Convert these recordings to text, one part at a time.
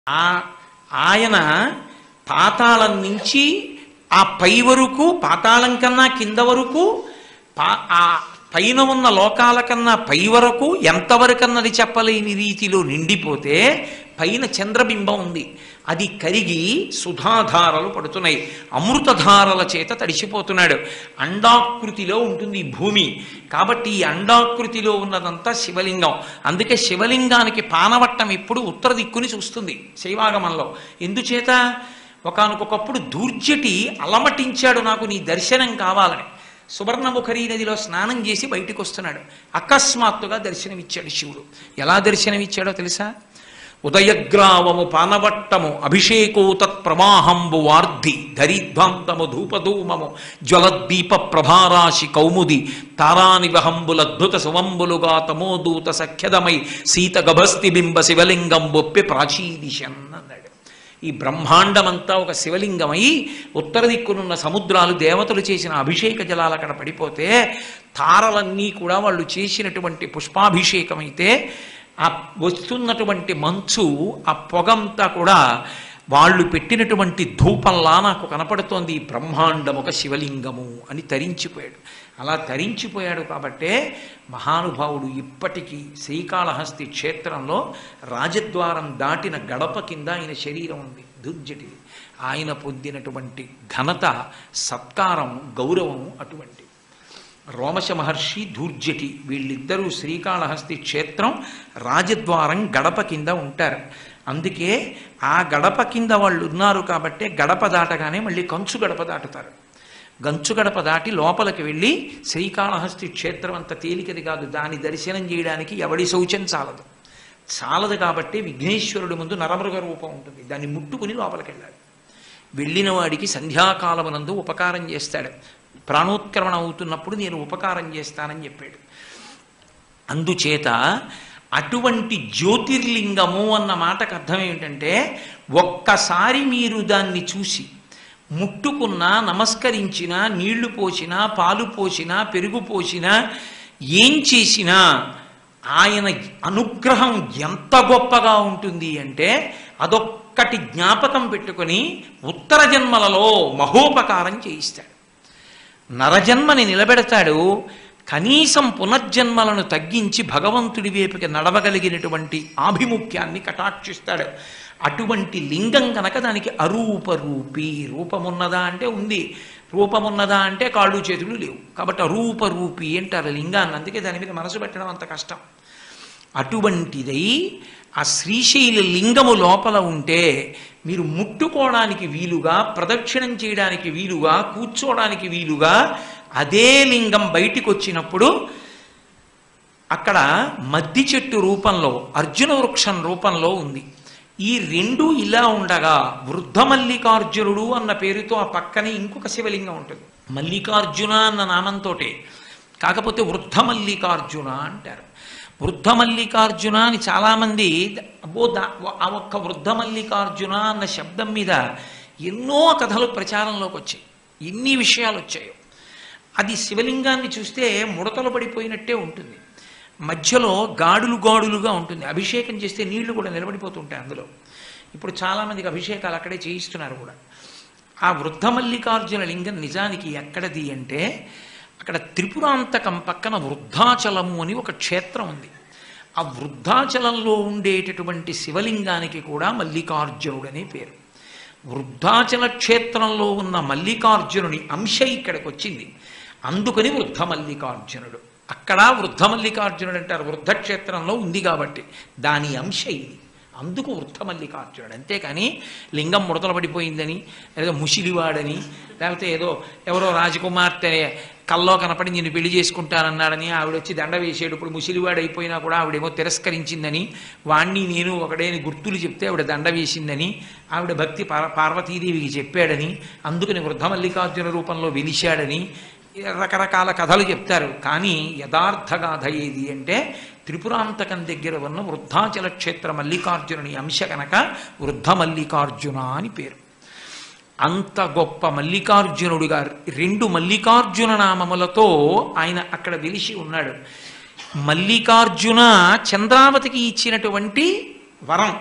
ఆ ఆయన పాతాళం నుంచి ఆ పై వరకు పాతాళం కన్నా కింద వరకు పా ఆ పైన ఉన్న లోకాల కన్నా పై వరకు ఎంతవరకన్నది చెప్పలేని రీతిలో నిండిపోతే పైన చంద్రబింబం ఉంది అది కరిగి సుధాధారలు పడుతున్నాయి అమృతధారల చేత తడిసిపోతున్నాడు అండాకృతిలో ఉంటుంది ఈ భూమి కాబట్టి ఈ అండాకృతిలో ఉన్నదంతా శివలింగం అందుకే శివలింగానికి పానవట్టం ఎప్పుడు ఉత్తర దిక్కుని చూస్తుంది శైవాగమంలో ఎందుచేత ఒకానొకప్పుడు దూర్జటి అలమటించాడు నాకు నీ దర్శనం కావాలని సువర్ణముఖరీ నదిలో స్నానం చేసి బయటికి వస్తున్నాడు అకస్మాత్తుగా దర్శనమిచ్చాడు శివుడు ఎలా దర్శనమిచ్చాడో తెలుసా ఉదయగ్రావము పానవట్టము అభిషేకో తత్ప్రవాహంబు వార్ధి ధరిధ్వాంతము ధూపధూమము జ్వలద్దీప ప్రభారాశి కౌముది తారానివహంబులద్భుత సువంబులుగా తమోదూత సఖ్యదమై సీత గభస్తి బింబ శివలింగం బొప్పి ప్రాచీదిశన్ అన్నాడు ఈ బ్రహ్మాండమంతా ఒక శివలింగమై ఉత్తర దిక్కునున్న సముద్రాలు దేవతలు చేసిన అభిషేక జలాలు అక్కడ పడిపోతే తారలన్నీ కూడా వాళ్ళు చేసినటువంటి పుష్పాభిషేకమైతే ఆ వస్తున్నటువంటి మంచు ఆ పొగంతా కూడా వాళ్ళు పెట్టినటువంటి ధూపంలా నాకు కనపడుతోంది ఈ బ్రహ్మాండం ఒక శివలింగము అని తరించిపోయాడు అలా తరించిపోయాడు కాబట్టే మహానుభావుడు ఇప్పటికీ శ్రీకాళహస్తి క్షేత్రంలో రాజద్వారం దాటిన గడప కింద ఆయన శరీరం ఉంది దుర్జటి ఆయన పొందినటువంటి ఘనత సత్కారం గౌరవం అటువంటి రోమశ మహర్షి ధూర్జటి వీళ్ళిద్దరూ శ్రీకాళహస్తి క్షేత్రం రాజద్వారం గడప కింద ఉంటారు అందుకే ఆ గడప కింద వాళ్ళు ఉన్నారు కాబట్టే గడప దాటగానే మళ్ళీ కంచు గడప దాటుతారు గంచు గడప దాటి లోపలికి వెళ్ళి శ్రీకాళహస్తి క్షేత్రం అంత తేలికది కాదు దాని దర్శనం చేయడానికి ఎవడి శౌచం చాలదు చాలదు కాబట్టి విఘ్నేశ్వరుడి ముందు నరమృగ రూపం ఉంటుంది దాన్ని ముట్టుకుని లోపలికి వెళ్ళాలి వెళ్ళిన వాడికి సంధ్యాకాలమునందు ఉపకారం చేస్తాడు ప్రాణోత్క్రమణ అవుతున్నప్పుడు నేను ఉపకారం చేస్తానని చెప్పాడు అందుచేత అటువంటి జ్యోతిర్లింగము అన్న మాటకు అర్థం ఏమిటంటే ఒక్కసారి మీరు దాన్ని చూసి ముట్టుకున్నా నమస్కరించినా నీళ్లు పోసినా పాలు పోసినా పెరుగు పోసినా ఏం చేసినా ఆయన అనుగ్రహం ఎంత గొప్పగా ఉంటుంది అంటే అదొక్కటి జ్ఞాపకం పెట్టుకొని ఉత్తర జన్మలలో మహోపకారం చేయిస్తాడు నరజన్మని నిలబెడతాడు కనీసం పునర్జన్మలను తగ్గించి భగవంతుడి వైపుకి నడవగలిగినటువంటి ఆభిముఖ్యాన్ని కటాక్షిస్తాడు అటువంటి లింగం కనుక దానికి అరూపరూపి రూపమున్నదా అంటే ఉంది రూపమున్నదా అంటే కాళ్ళు చేతులు లేవు కాబట్టి అరూపరూపి అంటారు లింగాన్ని అందుకే దాని మీద మనసు పెట్టడం అంత కష్టం అటువంటిదై ఆ శ్రీశైల లింగము లోపల ఉంటే మీరు ముట్టుకోవడానికి వీలుగా ప్రదక్షిణం చేయడానికి వీలుగా కూర్చోవడానికి వీలుగా అదే లింగం బయటికి వచ్చినప్పుడు అక్కడ మద్ది చెట్టు రూపంలో అర్జున వృక్షం రూపంలో ఉంది ఈ రెండు ఇలా ఉండగా వృద్ధ మల్లికార్జునుడు అన్న పేరుతో ఆ పక్కనే ఇంకొక శివలింగం ఉంటుంది మల్లికార్జున అన్న నామంతోటే కాకపోతే వృద్ధ మల్లికార్జున అంటారు వృద్ధ మల్లికార్జున అని చాలామంది అబ్బో దా ఆ ఒక్క వృద్ధ మల్లికార్జున అన్న శబ్దం మీద ఎన్నో కథలు ప్రచారంలోకి వచ్చాయి ఎన్ని విషయాలు వచ్చాయో అది శివలింగాన్ని చూస్తే ముడతలు పడిపోయినట్టే ఉంటుంది మధ్యలో గాడులు గాడులుగా ఉంటుంది అభిషేకం చేస్తే నీళ్లు కూడా నిలబడిపోతుంటాయి అందులో ఇప్పుడు చాలామందికి అభిషేకాలు అక్కడే చేయిస్తున్నారు కూడా ఆ వృద్ధ మల్లికార్జున లింగం నిజానికి ఎక్కడది అంటే అక్కడ త్రిపురాంతకం పక్కన వృద్ధాచలము అని ఒక క్షేత్రం ఉంది ఆ వృద్ధాచలంలో ఉండేటటువంటి శివలింగానికి కూడా మల్లికార్జునుడనే పేరు వృద్ధాచల క్షేత్రంలో ఉన్న మల్లికార్జునుని అంశ ఇక్కడికి వచ్చింది అందుకని వృద్ధ మల్లికార్జునుడు అక్కడ వృద్ధ మల్లికార్జునుడు అంటారు వృద్ధ క్షేత్రంలో ఉంది కాబట్టి దాని అంశ ఇది అందుకు వృద్ధ మల్లికార్జునుడు అంతేకాని లింగం ముడతలు పడిపోయిందని ఏదో ముసిలివాడని లేకపోతే ఏదో ఎవరో రాజకుమార్తె కల్లో కనపడి నేను పెళ్లి చేసుకుంటానన్నాడని ఆవిడ వచ్చి దండ వేసేటప్పుడు ముసిలివాడు అయిపోయినా కూడా ఆవిడేమో తిరస్కరించిందని వాణ్ణి నేను ఒకడేని గుర్తులు చెప్తే ఆవిడ దండ వేసిందని ఆవిడ భక్తి పార్ పార్వతీదేవికి చెప్పాడని అందుకని వృద్ధ మల్లికార్జున రూపంలో వెలిశాడని రకరకాల కథలు చెప్తారు కానీ యథార్థ గాథ ఏది అంటే త్రిపురాంతకం దగ్గర ఉన్న వృద్ధాచల క్షేత్ర మల్లికార్జునుని అంశ కనుక వృద్ధ మల్లికార్జున అని పేరు అంత గొప్ప మల్లికార్జునుడు గారు రెండు మల్లికార్జున నామములతో ఆయన అక్కడ వెలిసి ఉన్నాడు మల్లికార్జున చంద్రావతికి ఇచ్చినటువంటి వరం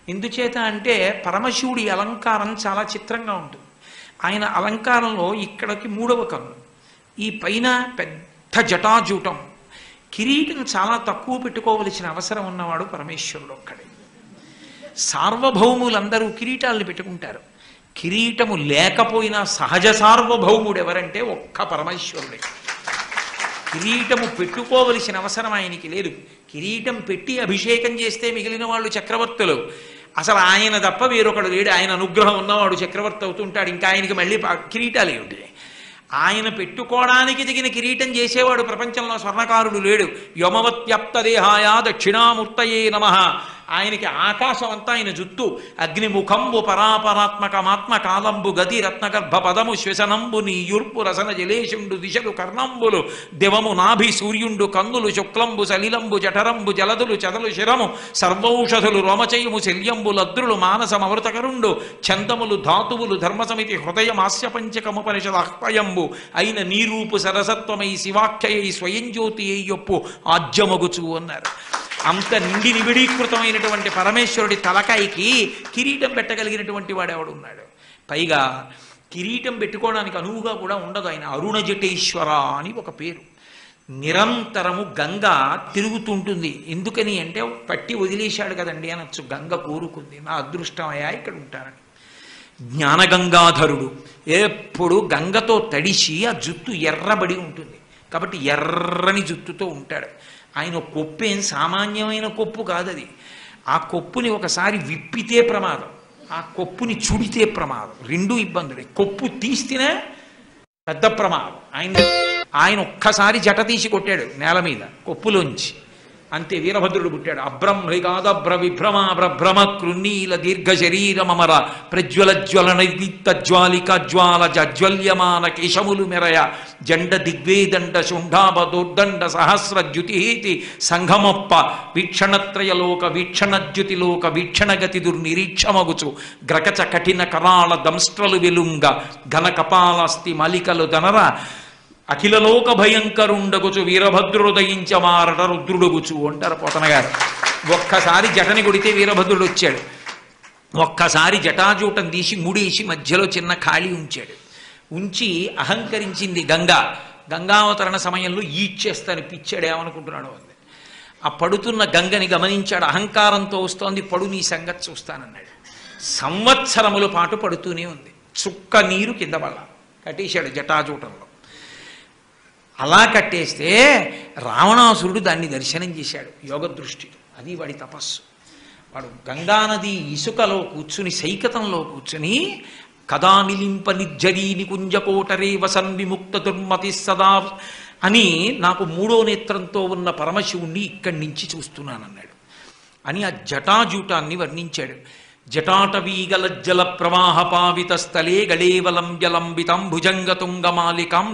ఎందుచేత అంటే పరమశివుడి అలంకారం చాలా చిత్రంగా ఉంటుంది ఆయన అలంకారంలో ఇక్కడికి మూడవ కన్ను ఈ పైన పెద్ద జటాజూటం కిరీటం చాలా తక్కువ పెట్టుకోవలసిన అవసరం ఉన్నవాడు పరమేశ్వరుడు ఒక్కడే సార్వభౌములందరూ కిరీటాలను పెట్టుకుంటారు కిరీటము లేకపోయినా సహజ సార్వభౌముడు ఎవరంటే ఒక్క పరమేశ్వరుడే కిరీటము పెట్టుకోవలసిన అవసరం ఆయనకి లేదు కిరీటం పెట్టి అభిషేకం చేస్తే మిగిలిన వాళ్ళు చక్రవర్తులు అసలు ఆయన తప్ప వేరొకడు లేడు ఆయన అనుగ్రహం ఉన్నవాడు చక్రవర్తి అవుతుంటాడు ఇంకా ఆయనకి మళ్ళీ పా- కిరీటాలు ఏమిటి ఆయన పెట్టుకోవడానికి దిగిన కిరీటం చేసేవాడు ప్రపంచంలో స్వర్ణకారుడు లేడు యమవత్యప్త దేహాయ దక్షిణామూర్తయే నమ ఆయనకి ఆకాశం అంతా ఆయన జుత్తు అగ్నిముఖంబు పరాపరాత్మకమాత్మ కాలంబు గతి రత్నగర్భ పదము శ్వసనంబు నీయుర్పు రసన జలేశుండు దిశలు కర్ణంబులు దివము నాభి సూర్యుండు కన్నులు శుక్లంబు సలిలంబు జఠరంబు జలదులు చదలు శిరము సర్వౌషధులు రోమచయము శల్యంబు లద్రులు మానసమవృతకరుండు చందములు ధాతువులు ధర్మసమితి హృదయం హాస్య పంచకముపనిషద అహ్వయంబు అయిన నీరూపు సరసత్వమై శివాఖ్యయై స్వయం జ్యోతి అయ్యొప్పు ఆజ్యమగుచు అన్నారు అంత నిండి నిబిడీకృతమైనటువంటి పరమేశ్వరుడి తలకాయికి కిరీటం పెట్టగలిగినటువంటి వాడు ఎవడున్నాడు పైగా కిరీటం పెట్టుకోవడానికి అనువుగా కూడా ఉండదు ఆయన అరుణ జటేశ్వర అని ఒక పేరు నిరంతరము గంగ తిరుగుతుంటుంది ఎందుకని అంటే పట్టి వదిలేశాడు కదండి అనొచ్చు గంగ కోరుకుంది నా అదృష్టమయ్యా ఇక్కడ ఉంటానని జ్ఞానగంగాధరుడు ఎప్పుడు గంగతో తడిసి ఆ జుత్తు ఎర్రబడి ఉంటుంది కాబట్టి ఎర్రని జుత్తుతో ఉంటాడు ఆయన కొప్పు ఏం సామాన్యమైన కొప్పు కాదది ఆ కొప్పుని ఒకసారి విప్పితే ప్రమాదం ఆ కొప్పుని చుడితే ప్రమాదం రెండూ ఇబ్బందులే కొప్పు తీస్తేనే పెద్ద ప్రమాదం ఆయన ఆయన ఒక్కసారి జట తీసి కొట్టాడు నేల మీద కొప్పులోంచి అంతే వీరభద్రుడు పుట్టాడు అభ్రహ్మృగాదభ్ర విభ్రమ భ్రమ కృన్నీల దీర్ఘ శరీరమర ప్రజ్వల జ్వల నిర్లిప్త జ్వాలిక జ్వాల జజ్వల్యమాన కేశములు మెరయ జండ దిగ్వేదండ శుంఠాభ దోర్దండ సహస్ర ద్యుతిహేతి సంఘమొప్ప వీక్షణత్రయలోక వీక్షణద్యుతిలోక వీక్షణగతి దుర్నిరీక్షమగుచు గ్రకచ కఠిన కరాళ దంస్ట్రలు వెలుంగ ఘన కపాలస్తి మలికలు దనర అఖిలలోక భయంకరుండగుచు వీరభద్రుదయించమారట రుద్రుడుగుచు అంటారు పోతన గారు ఒక్కసారి జటని కొడితే వీరభద్రుడు వచ్చాడు ఒక్కసారి జటాజూటం తీసి ముడేసి మధ్యలో చిన్న ఖాళీ ఉంచాడు ఉంచి అహంకరించింది గంగా గంగావతరణ సమయంలో ఈడ్చేస్తాను పిచ్చాడు ఏమనుకుంటున్నాడు అంది ఆ పడుతున్న గంగని గమనించాడు అహంకారంతో వస్తోంది పడు నీ సంగతి చూస్తానన్నాడు సంవత్సరముల పాటు పడుతూనే ఉంది చుక్క నీరు కింద పడ కట్టేశాడు జటాజూటంలో అలా కట్టేస్తే రావణాసురుడు దాన్ని దర్శనం చేశాడు యోగ దృష్టితో అది వాడి తపస్సు వాడు గంగానది ఇసుకలో కూర్చుని సైకతంలో కూర్చుని కదా నిలింప నిర్జరీ నికుంజకోటరే వసన్ విముక్త దుర్మతి సదా అని నాకు మూడో నేత్రంతో ఉన్న పరమశివుణ్ణి ఇక్కడి నుంచి చూస్తున్నానన్నాడు అని ఆ జటాజూటాన్ని వర్ణించాడు జటాటవీగలజ్జల ప్రవాహ పావిత స్థలే గళేవలం జలంబితం భుజంగతుంగమాలికాం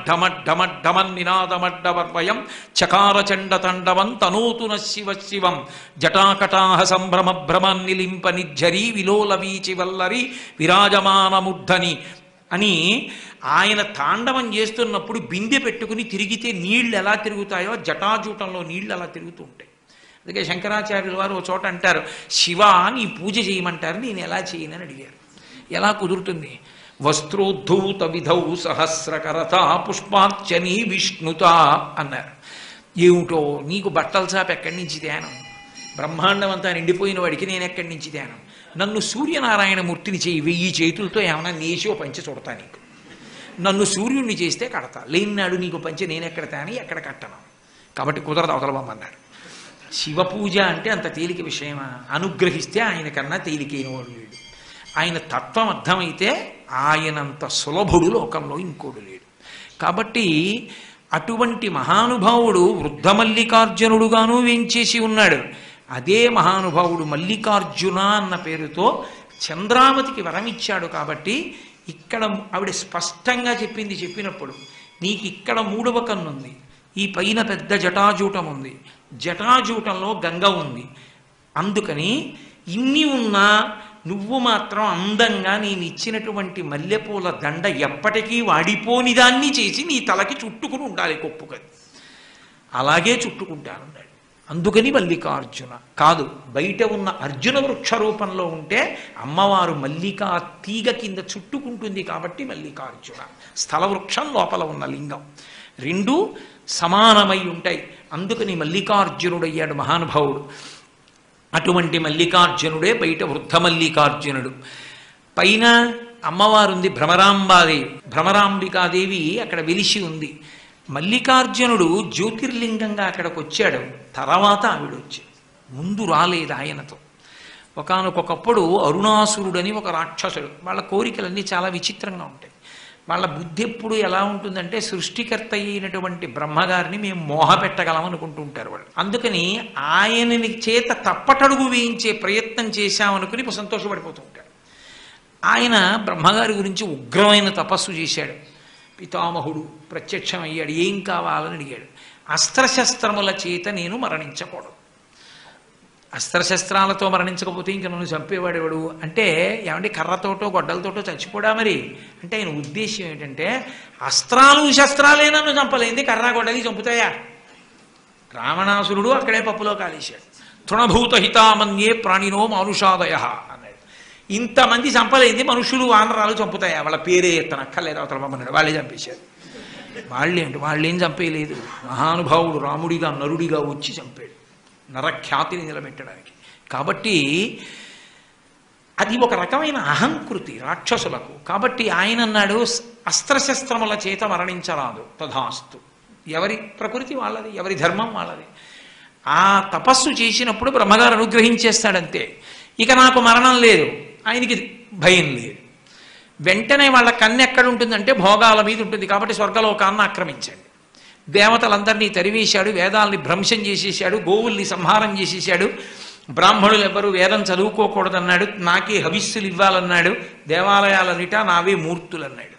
ఢమఢమఢమఢమన్నినాదమడ్డవర్వయం చకారచండ తండవం తనోతున శివ శివం జటాకటాహ సంభ్రమ భ్రమన్నిలింప నిజ్జరీ విలోల వీచి వల్లరి విరాజమానముద్ధని అని ఆయన తాండవం చేస్తున్నప్పుడు బిందె పెట్టుకుని తిరిగితే నీళ్లు ఎలా తిరుగుతాయో జటాజూటంలో నీళ్లు అలా తిరుగుతూ ఉంటాయి అందుకే శంకరాచార్యుల వారు ఒక చోట అంటారు శివ నీ పూజ చేయమంటారు నేను ఎలా చేయనని అడిగారు ఎలా కుదురుతుంది వస్త్రోద్ధూత విధౌ సహస్రకరత పుష్పార్చని విష్ణుత అన్నారు ఏమిటో నీకు బట్టల చాప ఎక్కడి నుంచి ధ్యానం బ్రహ్మాండం అంతా నిండిపోయిన వాడికి నేను ఎక్కడి నుంచి ధ్యానం నన్ను సూర్యనారాయణ మూర్తిని చేయి వెయ్యి చేతులతో ఏమైనా నేసో పంచి చూడతా నీకు నన్ను సూర్యుడిని చేస్తే కడతా లేనినాడు నీకు పంచి నేను ఎక్కడ తాని ఎక్కడ కట్టను కాబట్టి కుదరదు అవతలబమ్మన్నారు శివ పూజ అంటే అంత తేలిక విషయమా అనుగ్రహిస్తే ఆయన కన్నా తేలికైన వాడు లేడు ఆయన తత్వం అర్థమైతే ఆయనంత సులభుడు లోకంలో ఇంకోడు లేడు కాబట్టి అటువంటి మహానుభావుడు వృద్ధ మల్లికార్జునుడుగాను వేంచేసి ఉన్నాడు అదే మహానుభావుడు మల్లికార్జున అన్న పేరుతో చంద్రావతికి వరం ఇచ్చాడు కాబట్టి ఇక్కడ ఆవిడ స్పష్టంగా చెప్పింది చెప్పినప్పుడు నీకు ఇక్కడ మూడవ కన్నుంది ఈ పైన పెద్ద జటాజూటం ఉంది జటాజూటంలో గంగ ఉంది అందుకని ఇన్ని ఉన్నా నువ్వు మాత్రం అందంగా నేను ఇచ్చినటువంటి మల్లెపూల దండ ఎప్పటికీ వాడిపోని దాన్ని చేసి నీ తలకి చుట్టుకుని ఉండాలి కొప్పుకది అలాగే చుట్టుకుంటానన్నాడు అందుకని మల్లికార్జున కాదు బయట ఉన్న అర్జున వృక్ష రూపంలో ఉంటే అమ్మవారు మల్లికా తీగ కింద చుట్టుకుంటుంది కాబట్టి మల్లికార్జున స్థల వృక్షం లోపల ఉన్న లింగం రెండు సమానమై ఉంటాయి అందుకని మల్లికార్జునుడయ్యాడు మహానుభావుడు అటువంటి మల్లికార్జునుడే బయట వృద్ధ మల్లికార్జునుడు పైన అమ్మవారు ఉంది భ్రమరాంబాదేవి భ్రమరాంబికాదేవి అక్కడ వెలిసి ఉంది మల్లికార్జునుడు జ్యోతిర్లింగంగా అక్కడికి వచ్చాడు తర్వాత ఆవిడ వచ్చి ముందు రాలేదు ఆయనతో ఒకానొకప్పుడు అరుణాసురుడని ఒక రాక్షసుడు వాళ్ళ కోరికలన్నీ చాలా విచిత్రంగా ఉంటాయి వాళ్ళ బుద్ధి ఎప్పుడు ఎలా ఉంటుందంటే సృష్టికర్త అయినటువంటి బ్రహ్మగారిని మేము మోహ పెట్టగలం అనుకుంటూ ఉంటారు వాళ్ళు అందుకని ఆయనని చేత తప్పటడుగు వేయించే ప్రయత్నం చేశామనుకుని సంతోషపడిపోతూ ఉంటారు ఆయన బ్రహ్మగారి గురించి ఉగ్రమైన తపస్సు చేశాడు పితామహుడు ప్రత్యక్షం అయ్యాడు ఏం కావాలని అడిగాడు అస్త్రశస్త్రముల చేత నేను మరణించకూడదు అస్త్రశస్త్రాలతో మరణించకపోతే ఇంక నన్ను చంపేవాడేవాడు అంటే ఏమంటే కర్రతోటో గొడ్డలతోటో చచ్చిపోడా మరి అంటే ఆయన ఉద్దేశం ఏంటంటే అస్త్రాలు శస్త్రాలే నన్ను చంపలేంది కర్ర గొడ్డలి చంపుతాయా రావణాసురుడు అక్కడే పప్పులో కాలేశాడు తృణభూత హితామన్యే ప్రాణినో మానుషాదయ అన్నాడు ఇంతమంది చంపలేంది మనుషులు వానరాలు చంపుతాయా వాళ్ళ పేరే ఎత్తనక్కర్లేదు అవతల మమ్మల్ని వాళ్ళే చంపేశారు వాళ్ళేంటి వాళ్ళేం చంపేయలేదు మహానుభావుడు రాముడిగా నరుడిగా వచ్చి చంపాడు నరఖ్యాతిని నిలబెట్టడానికి కాబట్టి అది ఒక రకమైన అహంకృతి రాక్షసులకు కాబట్టి ఆయన అన్నాడు అస్త్రశస్త్రముల చేత మరణించరాదు తథాస్తు ఎవరి ప్రకృతి వాళ్ళది ఎవరి ధర్మం వాళ్ళది ఆ తపస్సు చేసినప్పుడు బ్రహ్మగారు అనుగ్రహించేస్తాడంతే ఇక నాకు మరణం లేదు ఆయనకి భయం లేదు వెంటనే వాళ్ళ కన్ను ఎక్కడ ఉంటుందంటే భోగాల మీద ఉంటుంది కాబట్టి స్వర్గలోకాన్ని ఆక్రమించండి దేవతలందరినీ తరివేశాడు వేదాల్ని భ్రంశం చేసేసాడు గోవుల్ని సంహారం చేసేసాడు బ్రాహ్మణులు ఎవ్వరూ వేదం చదువుకోకూడదన్నాడు నాకే హవిస్సులు ఇవ్వాలన్నాడు దేవాలయాలన్నిటా నావే మూర్తులు అన్నాడు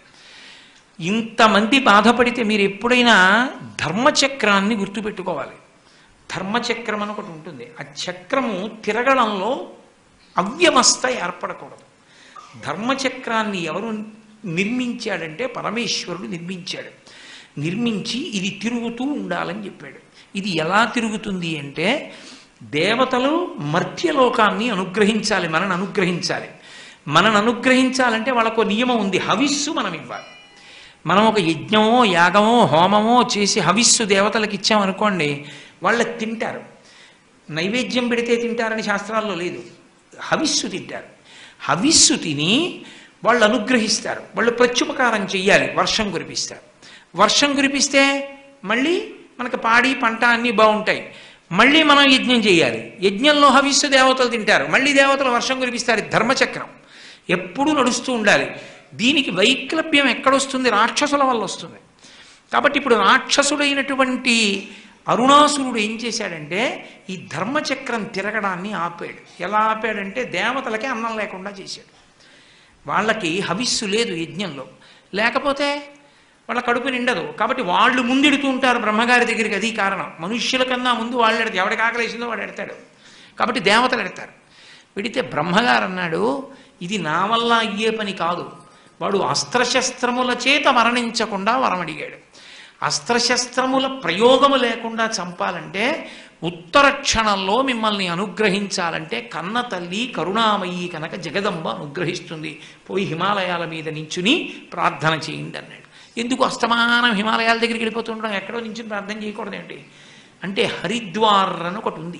ఇంతమంది బాధపడితే మీరు ఎప్పుడైనా ధర్మచక్రాన్ని గుర్తుపెట్టుకోవాలి ధర్మచక్రం అని ఒకటి ఉంటుంది ఆ చక్రము తిరగడంలో అవ్యవస్థ ఏర్పడకూడదు ధర్మచక్రాన్ని ఎవరు నిర్మించాడంటే పరమేశ్వరుడు నిర్మించాడు నిర్మించి ఇది తిరుగుతూ ఉండాలని చెప్పాడు ఇది ఎలా తిరుగుతుంది అంటే దేవతలు మర్త్యలోకాన్ని అనుగ్రహించాలి మనని అనుగ్రహించాలి మనని అనుగ్రహించాలంటే వాళ్ళకు నియమం ఉంది హవిస్సు మనం ఇవ్వాలి మనం ఒక యజ్ఞమో యాగమో హోమమో చేసి హవిస్సు దేవతలకు ఇచ్చామనుకోండి వాళ్ళు తింటారు నైవేద్యం పెడితే తింటారని శాస్త్రాల్లో లేదు హవిస్సు తింటారు హవిస్సు తిని వాళ్ళు అనుగ్రహిస్తారు వాళ్ళు ప్రత్యుపకారం చెయ్యాలి వర్షం కురిపిస్తారు వర్షం కురిపిస్తే మళ్ళీ మనకు పాడి పంట అన్నీ బాగుంటాయి మళ్ళీ మనం యజ్ఞం చేయాలి యజ్ఞంలో హవిస్సు దేవతలు తింటారు మళ్ళీ దేవతలు వర్షం కురిపిస్తారు ధర్మచక్రం ఎప్పుడూ నడుస్తూ ఉండాలి దీనికి వైక్లభ్యం ఎక్కడొస్తుంది రాక్షసుల వల్ల వస్తుంది కాబట్టి ఇప్పుడు రాక్షసుడైనటువంటి అరుణాసురుడు ఏం చేశాడంటే ఈ ధర్మచక్రం తిరగడాన్ని ఆపాడు ఎలా ఆపాడంటే దేవతలకే అన్నం లేకుండా చేశాడు వాళ్ళకి హవిస్సు లేదు యజ్ఞంలో లేకపోతే వాళ్ళ కడుపు నిండదు కాబట్టి వాళ్ళు ముందెడుతూ ఉంటారు బ్రహ్మగారి దగ్గరికి అది కారణం మనుష్యుల కన్నా ముందు వాళ్ళు ఎడతారు ఎవడికి ఆకలేసిందో వాడు ఎడతాడు కాబట్టి దేవతలు ఎడతారు విడితే బ్రహ్మగారు అన్నాడు ఇది నా వల్ల అయ్యే పని కాదు వాడు అస్త్రశస్త్రముల చేత మరణించకుండా వరం అడిగాడు అస్త్రశస్త్రముల ప్రయోగము లేకుండా చంపాలంటే ఉత్తర క్షణంలో మిమ్మల్ని అనుగ్రహించాలంటే కన్న తల్లి కరుణామయ్యి కనుక జగదంబ అనుగ్రహిస్తుంది పోయి హిమాలయాల మీద నించుని ప్రార్థన చేయండి అన్నాడు ఎందుకు అస్తమానం హిమాలయాల దగ్గరికి వెళ్ళిపోతుండడం ఎక్కడో నుంచి ప్రార్థన చేయకూడదేంటి అంటే హరిద్వార్ అని ఒకటి ఉంది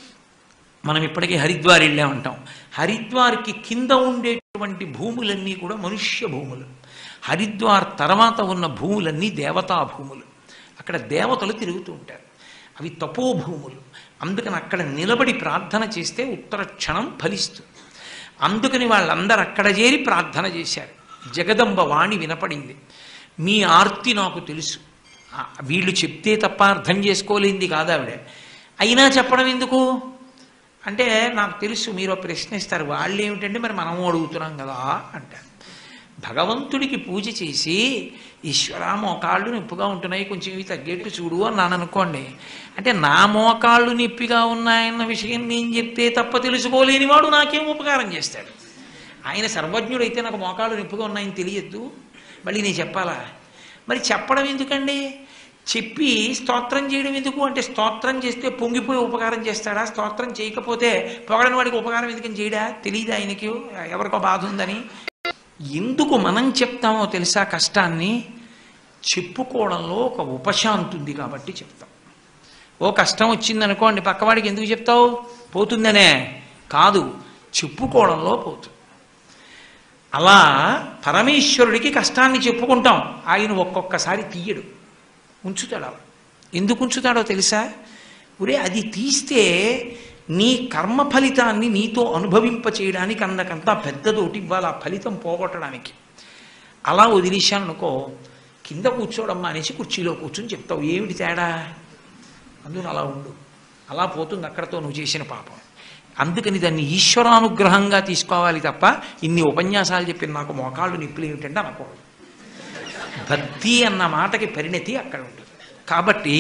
మనం ఇప్పటికీ హరిద్వార్ వెళ్ళామంటాం హరిద్వార్కి కింద ఉండేటువంటి భూములన్నీ కూడా మనుష్య భూములు హరిద్వార్ తర్వాత ఉన్న భూములన్నీ దేవతా భూములు అక్కడ దేవతలు తిరుగుతూ ఉంటారు అవి తపోభూములు అందుకని అక్కడ నిలబడి ప్రార్థన చేస్తే ఉత్తర క్షణం ఫలిస్తుంది అందుకని వాళ్ళందరూ అక్కడ చేరి ప్రార్థన చేశారు జగదంబ వాణి వినపడింది మీ ఆర్తి నాకు తెలుసు ఆ, వీళ్ళు చెప్తే తప్ప అర్థం చేసుకోలేంది కాదు ఆవిడ అయినా చెప్పడం ఎందుకు అంటే నాకు తెలుసు మీరు ఒక ప్రశ్న ఇస్తారు వాళ్ళు ఏమిటంటే మరి మనము అడుగుతున్నాం కదా అంటారు భగవంతుడికి పూజ చేసి ఈశ్వర మోకాళ్ళు నొప్పిగా ఉంటున్నాయి కొంచెం ఇవి తగ్గేట్టు చూడు అన్నాను అనుకోండి అంటే నా మోకాళ్ళు నొప్పిగా ఉన్నాయన్న విషయం నేను చెప్తే తప్ప తెలుసుకోలేని వాడు నాకేం ఉపకారం చేస్తాడు ఆయన సర్వజ్ఞుడైతే నాకు మోకాళ్ళు నొప్పిగా ఉన్నాయని తెలియద్దు మళ్ళీ నేను చెప్పాలా మరి చెప్పడం ఎందుకండి చెప్పి స్తోత్రం చేయడం ఎందుకు అంటే స్తోత్రం చేస్తే పొంగిపోయి ఉపకారం చేస్తాడా స్తోత్రం చేయకపోతే పొగడని వాడికి ఉపకారం ఎందుకని చేయడా తెలియదు ఆయనకి ఎవరికో బాధ ఉందని ఎందుకు మనం చెప్తామో తెలుసా కష్టాన్ని చెప్పుకోవడంలో ఒక ఉపశాంతి ఉంది కాబట్టి చెప్తాం ఓ కష్టం వచ్చిందనుకోండి పక్కవాడికి ఎందుకు చెప్తావు పోతుందనే కాదు చెప్పుకోవడంలో పోతుంది అలా పరమేశ్వరుడికి కష్టాన్ని చెప్పుకుంటాం ఆయన ఒక్కొక్కసారి తీయడు ఉంచుతాడు అలా ఎందుకు ఉంచుతాడో తెలుసా ఒరే అది తీస్తే నీ కర్మ ఫలితాన్ని నీతో అనుభవింప చేయడానికి అందకంతా పెద్దదోటి ఇవ్వాలి ఆ ఫలితం పోగొట్టడానికి అలా వదిలేశాను అనుకో కింద కూర్చోవడం అనేసి కుర్చీలో కూర్చొని చెప్తావు ఏమిటి తేడా అందులో అలా ఉండు అలా పోతుంది అక్కడతో నువ్వు చేసిన పాపం అందుకని దాన్ని ఈశ్వరానుగ్రహంగా తీసుకోవాలి తప్ప ఇన్ని ఉపన్యాసాలు చెప్పిన నాకు మోకాళ్ళు నిప్పులు ఏమిటంటే అనకూడదు భక్తి అన్న మాటకి పరిణతి అక్కడ ఉంటుంది కాబట్టి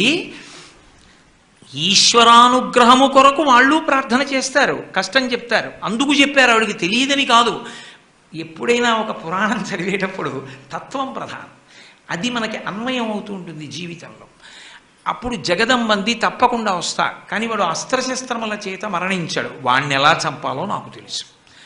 ఈశ్వరానుగ్రహము కొరకు వాళ్ళు ప్రార్థన చేస్తారు కష్టం చెప్తారు అందుకు చెప్పారు ఆవిడికి తెలియదని కాదు ఎప్పుడైనా ఒక పురాణం చదివేటప్పుడు తత్వం ప్రధానం అది మనకి అన్వయం అవుతూ ఉంటుంది జీవితంలో అప్పుడు జగదంబంది తప్పకుండా వస్తా కానీ వాడు అస్త్రశస్త్రముల చేత మరణించాడు వాణ్ణి ఎలా చంపాలో నాకు తెలుసు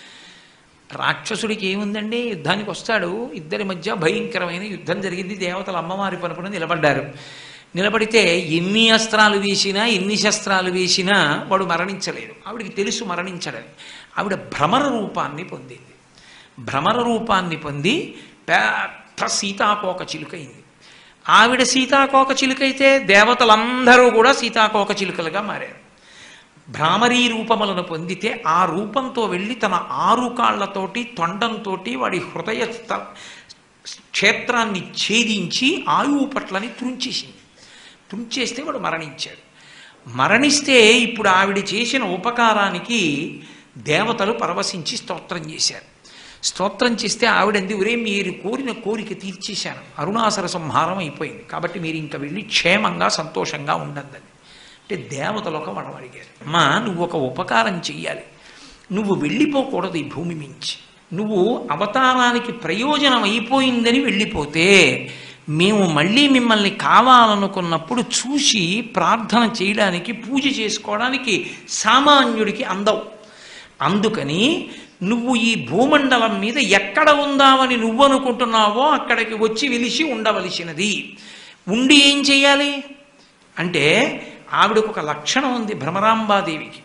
రాక్షసుడికి ఏముందండి యుద్ధానికి వస్తాడు ఇద్దరి మధ్య భయంకరమైన యుద్ధం జరిగింది దేవతలు అమ్మవారి పనుపున నిలబడ్డారు నిలబడితే ఎన్ని అస్త్రాలు వేసినా ఎన్ని శస్త్రాలు వేసినా వాడు మరణించలేడు ఆవిడికి తెలుసు మరణించడని ఆవిడ భ్రమర రూపాన్ని పొందింది భ్రమర రూపాన్ని పొంది పెద్ద సీతాకోక చిలుకైంది ఆవిడ సీతాకోక చిలుకైతే దేవతలందరూ కూడా సీతాకోక చిలుకలుగా మారారు భ్రామరీ రూపములను పొందితే ఆ రూపంతో వెళ్ళి తన ఆరు కాళ్లతోటి తొండంతోటి వాడి హృదయ స్థ- క్షేత్రాన్ని ఛేదించి ఆయువు పట్లని త్రుంచేసింది త్రుంచేస్తే వాడు మరణించాడు మరణిస్తే ఇప్పుడు ఆవిడ చేసిన ఉపకారానికి దేవతలు పరవశించి స్తోత్రం చేశారు స్తోత్రం చేస్తే ఆవిడంది ఒరే మీరు కోరిన కోరిక తీర్చేశాను అరుణాసర సంహారం అయిపోయింది కాబట్టి మీరు ఇంకా వెళ్ళి క్షేమంగా సంతోషంగా ఉండండి అంటే దేవతలు ఒక వరం అడిగారు అమ్మా నువ్వు ఒక ఉపకారం చెయ్యాలి నువ్వు వెళ్ళిపోకూడదు ఈ భూమి మించి నువ్వు అవతారానికి ప్రయోజనం అయిపోయిందని వెళ్ళిపోతే మేము మళ్ళీ మిమ్మల్ని కావాలనుకున్నప్పుడు చూసి ప్రార్థన చేయడానికి పూజ చేసుకోవడానికి సామాన్యుడికి అందవు అందుకని నువ్వు ఈ భూమండలం మీద ఎక్కడ ఉందామని నువ్వు అనుకుంటున్నావో అక్కడికి వచ్చి వెలిసి ఉండవలసినది ఉండి ఏం చేయాలి అంటే ఆవిడకు ఒక లక్షణం ఉంది భ్రమరాంబాదేవికి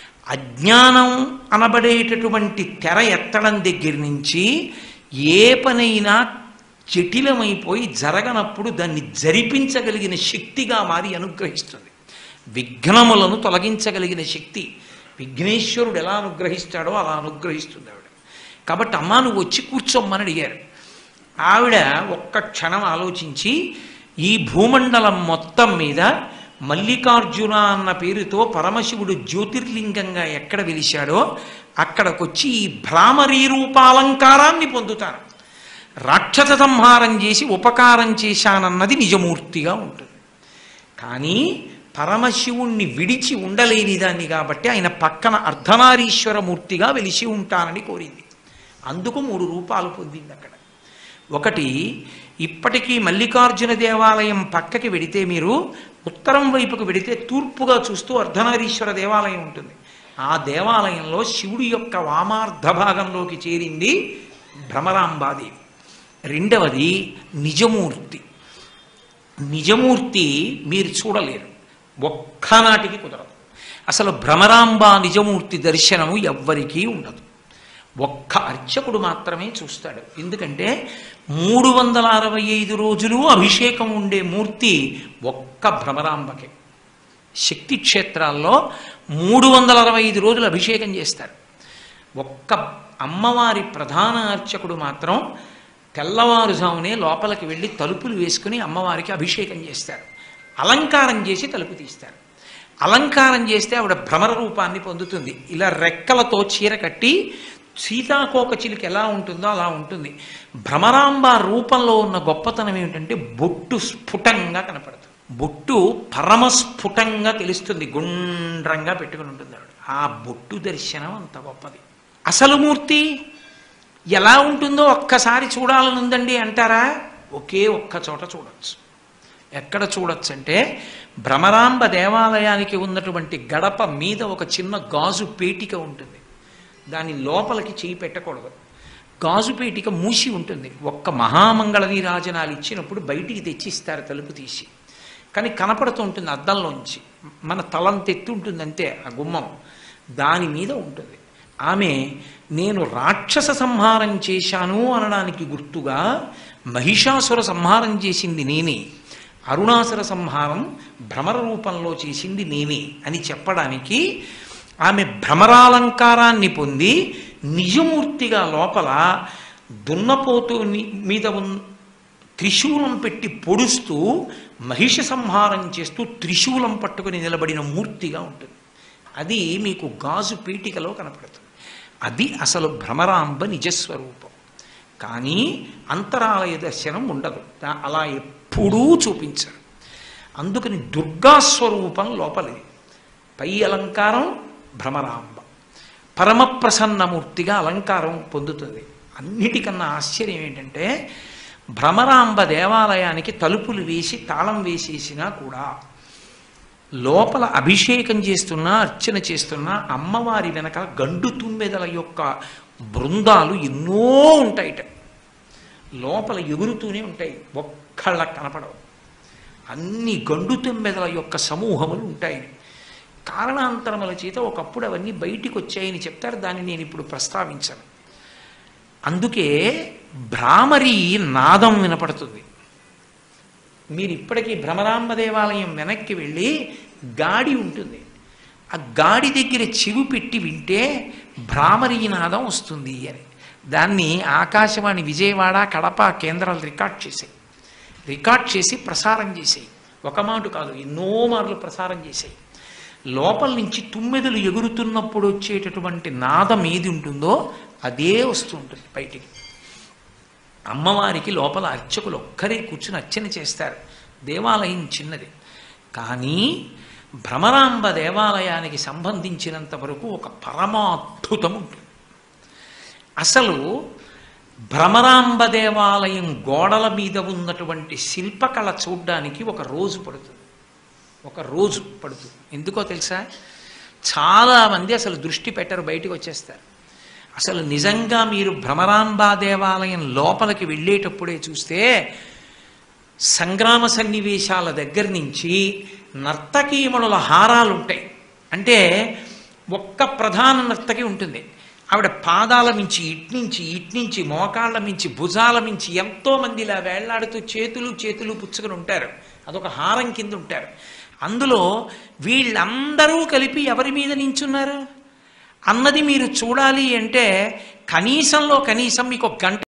అజ్ఞానం అనబడేటటువంటి తెర ఎత్తడం దగ్గర నుంచి ఏ పనైనా జటిలమైపోయి జరగనప్పుడు దాన్ని జరిపించగలిగిన శక్తిగా మారి అనుగ్రహిస్తుంది విఘ్నములను తొలగించగలిగిన శక్తి విఘ్నేశ్వరుడు ఎలా అనుగ్రహిస్తాడో అలా అనుగ్రహిస్తుంది ఆవిడ కాబట్టి అమ్మా నువ్వు వచ్చి కూర్చోమ్మని అడిగారు ఆవిడ ఒక్క క్షణం ఆలోచించి ఈ భూమండలం మొత్తం మీద మల్లికార్జున అన్న పేరుతో పరమశివుడు జ్యోతిర్లింగంగా ఎక్కడ వెలిశాడో అక్కడికొచ్చి ఈ భ్రామరీ రూపాలంకారాన్ని పొందుతాను రాక్షస సంహారం చేసి ఉపకారం చేశానన్నది నిజమూర్తిగా ఉంటుంది కానీ పరమశివుణ్ణి విడిచి ఉండలేని దాన్ని కాబట్టి ఆయన పక్కన అర్ధనారీశ్వర మూర్తిగా వెలిసి ఉంటానని కోరింది అందుకు మూడు రూపాలు పొందింది అక్కడ ఒకటి ఇప్పటికీ మల్లికార్జున దేవాలయం పక్కకి వెడితే మీరు ఉత్తరం వైపుకు వెడితే తూర్పుగా చూస్తూ అర్ధనారీశ్వర దేవాలయం ఉంటుంది ఆ దేవాలయంలో శివుడి యొక్క వామార్ధ భాగంలోకి చేరింది భ్రమరాంబాదేవి రెండవది నిజమూర్తి నిజమూర్తి మీరు చూడలేరు ఒక్కనాటికి కుదరదు అసలు భ్రమరాంబ నిజమూర్తి దర్శనము ఎవ్వరికీ ఉండదు ఒక్క అర్చకుడు మాత్రమే చూస్తాడు ఎందుకంటే మూడు వందల అరవై ఐదు రోజులు అభిషేకం ఉండే మూర్తి ఒక్క భ్రమరాంబకే శక్తి క్షేత్రాల్లో మూడు వందల అరవై ఐదు రోజులు అభిషేకం చేస్తారు ఒక్క అమ్మవారి ప్రధాన అర్చకుడు మాత్రం తెల్లవారుజామునే లోపలికి వెళ్ళి తలుపులు వేసుకుని అమ్మవారికి అభిషేకం చేస్తారు అలంకారం చేసి తలుపు తీస్తారు అలంకారం చేస్తే ఆవిడ భ్రమర రూపాన్ని పొందుతుంది ఇలా రెక్కలతో చీర కట్టి సీతాకోక చిలుక ఎలా ఉంటుందో అలా ఉంటుంది భ్రమరాంబ రూపంలో ఉన్న గొప్పతనం ఏమిటంటే బొట్టు స్ఫుటంగా కనపడుతుంది బొట్టు పరమస్ఫుటంగా తెలుస్తుంది గుండ్రంగా పెట్టుకుని ఉంటుంది ఆవిడ ఆ బొట్టు దర్శనం అంత గొప్పది అసలు మూర్తి ఎలా ఉంటుందో ఒక్కసారి చూడాలని ఉందండి అంటారా ఒకే ఒక్క చోట చూడొచ్చు ఎక్కడ చూడొచ్చంటే భ్రమరాంబ దేవాలయానికి ఉన్నటువంటి గడప మీద ఒక చిన్న గాజు పేటిక ఉంటుంది దాని లోపలికి చేయి పెట్టకూడదు గాజు పేటిక మూసి ఉంటుంది ఒక్క మహామంగళ నీరాజనాలు ఇచ్చినప్పుడు బయటికి తెచ్చిస్తారు తలుపు తీసి కానీ కనపడుతూ ఉంటుంది అద్దంలోంచి మన తలంతెత్తు ఉంటుంది అంతే ఆ గుమ్మం దాని మీద ఉంటుంది ఆమె నేను రాక్షస సంహారం చేశాను అనడానికి గుర్తుగా మహిషాసుర సంహారం చేసింది నేనే అరుణాసుర సంహారం భ్రమర రూపంలో చేసింది నేనే అని చెప్పడానికి ఆమె భ్రమరాలంకారాన్ని పొంది నిజమూర్తిగా లోపల దున్నపోతు ని- మీద ఉన్న త్రిశూలం పెట్టి పొడుస్తూ మహిష సంహారం చేస్తూ త్రిశూలం పట్టుకుని నిలబడిన మూర్తిగా ఉంటుంది అది మీకు గాజు పీటికలో కనపడుతుంది అది అసలు భ్రమరాంబ నిజస్వరూపం కానీ అంతరాలయ దర్శనం ఉండదు దా- అలా ఎప్పుడూ చూపించరు అందుకని దుర్గాస్వరూపం లోపలిది పై అలంకారం భ్రమరాంబ పరమ ప్రసన్నమూర్తిగా అలంకారం పొందుతుంది అన్నిటికన్నా ఆశ్చర్యం ఏంటంటే భ్రమరాంబ దేవాలయానికి తలుపులు వేసి తాళం వేసేసినా కూడా లోపల అభిషేకం చేస్తున్నా అర్చన చేస్తున్నా అమ్మవారి వెనక గండు తుమ్మెదల యొక్క బృందాలు ఎన్నో ఉంటాయిట లోపల ఎగురుతూనే ఉంటాయి ఒక్కళ్ళ కనపడవు అన్ని గండు తుమ్మెదల యొక్క సమూహములు ఉంటాయి కారణాంతరముల చేత ఒకప్పుడు అవన్నీ బయటికి వచ్చాయని చెప్తారు దాన్ని నేను ఇప్పుడు ప్రస్తావించను అందుకే భ్రామరి నాదం వినపడుతుంది మీరు ఇప్పటికీ భ్రమరాంబ దేవాలయం వెనక్కి వెళ్ళి గాడి ఉంటుంది ఆ గాడి దగ్గర చెవి పెట్టి వింటే భ్రామరీ నాదం వస్తుంది అని దాన్ని ఆకాశవాణి విజయవాడ కడప కేంద్రాలు రికార్డ్ చేసాయి రికార్డ్ చేసి ప్రసారం చేసాయి ఒక మాట కాదు ఎన్నో మార్లు ప్రసారం చేసాయి లోపల నుంచి తుమ్మెదలు ఎగురుతున్నప్పుడు వచ్చేటటువంటి నాదం ఏది ఉంటుందో అదే వస్తుంటుంది బయటికి అమ్మవారికి లోపల అర్చకులు ఒక్కరే కూర్చుని అర్చన చేస్తారు దేవాలయం చిన్నది కానీ భ్రమరాంబ దేవాలయానికి సంబంధించినంత వరకు ఒక పరమాద్భుతం ఉంటుంది అసలు భ్రమరాంబ దేవాలయం గోడల మీద ఉన్నటువంటి శిల్పకళ చూడ్డానికి ఒక రోజు పడుతుంది ఒక రోజు పడుతుంది ఎందుకో తెలుసా చాలామంది అసలు దృష్టి పెట్టరు బయటకు వచ్చేస్తారు అసలు నిజంగా మీరు భ్రమరాంబా దేవాలయం లోపలికి వెళ్ళేటప్పుడే చూస్తే సంగ్రామ సన్నివేశాల దగ్గర నుంచి నర్తకీమణుల హారాలు ఉంటాయి అంటే ఒక్క ప్రధాన నర్తకి ఉంటుంది ఆవిడ పాదాల మించి ఇట్నుంచి ఇట్నుంచి మోకాళ్ళ మించి భుజాల మించి ఎంతో మంది ఇలా వేళ్లాడుతూ చేతులు చేతులు పుచ్చుకొని ఉంటారు అదొక హారం కింద ఉంటారు అందులో వీళ్ళందరూ కలిపి ఎవరి మీద నించున్నారు అన్నది మీరు చూడాలి అంటే కనీసంలో కనీసం మీకు ఒక గంట